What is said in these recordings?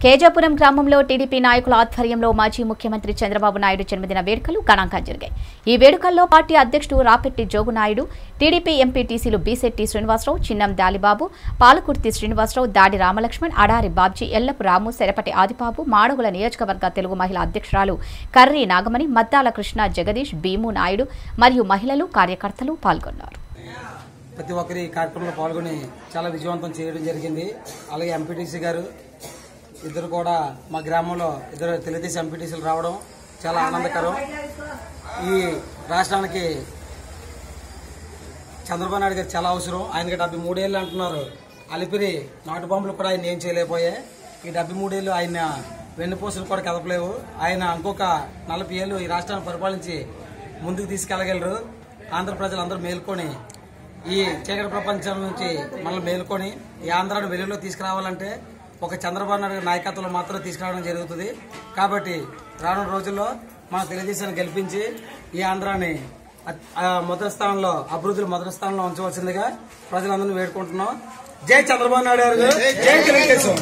కేజాపురం గ్రామంలో టీడీపీ నాయకుల ఆధ్వర్యంలో మాజీ ముఖ్యమంత్రి చంద్రబాబు నాయుడు జన్మదిన వేడుకలు ఘనంగా జరిగాయి ఈ వేడుకల్లో పార్టీ అధ్యక్షుడు రాపెట్టి జోగునాయుడు టీడీపీ ఎంపీటీసీలు బీశెట్టి శ్రీనివాసరావు చిన్నం దాలిబాబు పాలకుర్తి శ్రీనివాసరావు దాడి రామలక్ష్మణ్ అడారి బాబ్జీ ఎల్లపు రాము సెరపటి ఆదిబాబు మాడుగుల నియోజకవర్గ తెలుగు మహిళా అధ్యక్షురాలు కర్రీ నాగమణి మద్దాల కృష్ణ జగదీష్ భీము నాయుడు మరియు మహిళలు కార్యకర్తలు పాల్గొన్నారు ప్రతి ఒక్కరి ఈ కార్యక్రమంలో పాల్గొని చాలా విజయవంతం చేయడం జరిగింది అలాగే ఎంపీటీసీ గారు ఇద్దరు కూడా మా గ్రామంలో ఇద్దరు తెలుగుదేశం ఎంపీటీసీలు రావడం చాలా ఆనందకరం ఈ రాష్ట్రానికి చంద్రబాబు నాయుడు గారు చాలా అవసరం ఆయనకి డెబ్బై మూడేళ్ళు అంటున్నారు అలిపిరి నాటు బాంబులు కూడా ఆయన ఏం చేయలేకపోయాయి ఈ డెబ్బై మూడేళ్ళు ఆయన వెన్నుపూసలు కూడా కదపలేవు ఆయన ఇంకొక నలభై ఏళ్ళు ఈ రాష్ట్రాన్ని పరిపాలించి ముందుకు తీసుకెళ్లగలరు ఆంధ్ర ప్రజలందరూ మేల్కొని ఈ చీకటి ప్రపంచం నుంచి మనల్ని మేల్కొని ఈ ఆంధ్రాను వెలుగులో తీసుకురావాలంటే ఒక చంద్రబాబు నాయుడు గారి నాయకత్వంలో మాత్రం తీసుకురావడం జరుగుతుంది కాబట్టి రానున్న రోజుల్లో మన తెలుగుదేశాన్ని గెలిపించి ఈ ఆంధ్రాని అత్- ఆ మొదటి స్థానంలో అభివృద్ధిలో మొదటి స్థానంలో ఉంచవలసిందిగా ప్రజలందరినీ వేడుకుంటున్నాం జై చంద్రబాబు నాయుడు గారు జై తెలుగుదేశం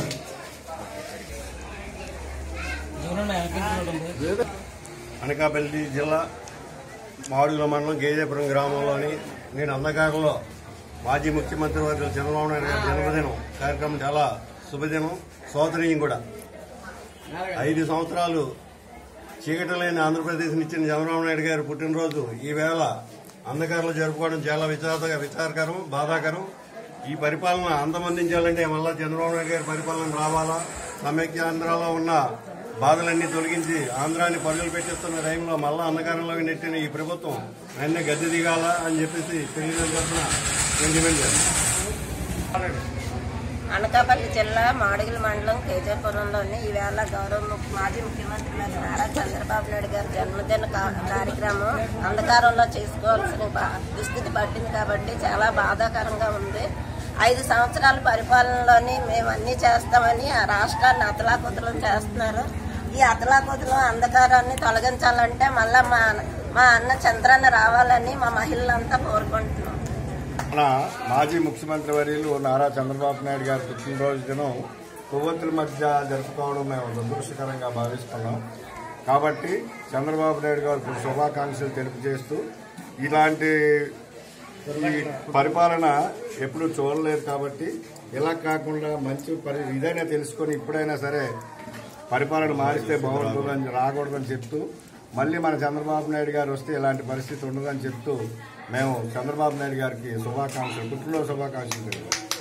అనకాపల్లి జిల్లా మాడుగుల మండలం కేజాపురం గ్రామంలోని నేను అంధకారంలో మాజీ ముఖ్యమంత్రి వర్గ చంద్రబాబు నాయుడు గారి జన్మదినం కార్యక్రమం చాలా శుభదినం సోదరీయం కూడా ఐదు సంవత్సరాలు చీకటి లేని ఆంధ్రప్రదేశ్ని ఇచ్చిన చంద్రబాబు నాయుడు గారి పుట్టినరోజు ఈవేళ అంధకారంలో జరుపుకోవడం చాలా విచార విచారకరం బాధాకరం ఈ పరిపాలన అందమందించాలంటే మళ్ళా చంద్రబాబు నాయుడు గారి పరిపాలన రావాలా సమైక్య ఆంధ్రాలో ఉన్న బాధలన్నీ తొలగించి ఆంధ్రాన్ని పరుగులు పెట్టిస్తున్న టైంలో మళ్ళా అంధకారంలోకి నెట్టిన ఈ ప్రభుత్వం వెంటనే గద్దె దిగాల అని చెప్పేసి తెలుగుదేశం తరఫున నేను డిమాండ్ చేస్తాను అనకాపల్లి జిల్లా మాడుగుల మండలం కేజాపురంలోని ఈవేళ గౌరవ ము- మాజీ ముఖ్యమంత్రి గారు నారా చంద్రబాబు నాయుడు గారి జన్మదిన కా- కార్యక్రమం అంధకారంలో చేసుకోవాల్సిన బా- దుస్థితి పట్టింది కాబట్టి చాలా బాధాకరంగా ఉంది ఐదు సంవత్సరాల పరిపాలనలోని మేము అన్ని చేస్తామని ఆ రాష్ట్రాన్ని అతలాకుతలం చేస్తున్నారు ఈ అతలాకుతలం అంధకారాన్ని తొలగించాలంటే మళ్ళా మా మా అన్న చంద్రన్న రావాలని మా మహిళలంతా కోరుకుంటున్నాం మన మాజీ ముఖ్యమంత్రి వర్యులు నారా చంద్రబాబు నాయుడు గారి పుట్టినరోజు దినం కొవ్వొత్తుల మధ్య జరుపుకోవడం మేము దురదృష్టకరంగా భావిస్తున్నాం కాబట్టి చంద్రబాబు నాయుడు గారికి శుభాకాంక్షలు తెలియజేస్తూ ఇలాంటి ఈ పరిపాలన ఎప్పుడు చూడలేదు కాబట్టి ఇలా కాకుండా మంచి పరి ఇదైనా తెలుసుకొని ఇప్పుడైనా సరే పరిపాలన మారిస్తే బాగుంటుందని రాకూడదని చెప్తూ మళ్ళీ మన చంద్రబాబు నాయుడు గారు వస్తే ఇలాంటి పరిస్థితి ఉండదని చెప్తూ మేము చంద్రబాబు నాయుడు గారికి శుభాకాంక్షలు పుట్టినరోజు శుభాకాంక్షలు తెలియజేస్తాం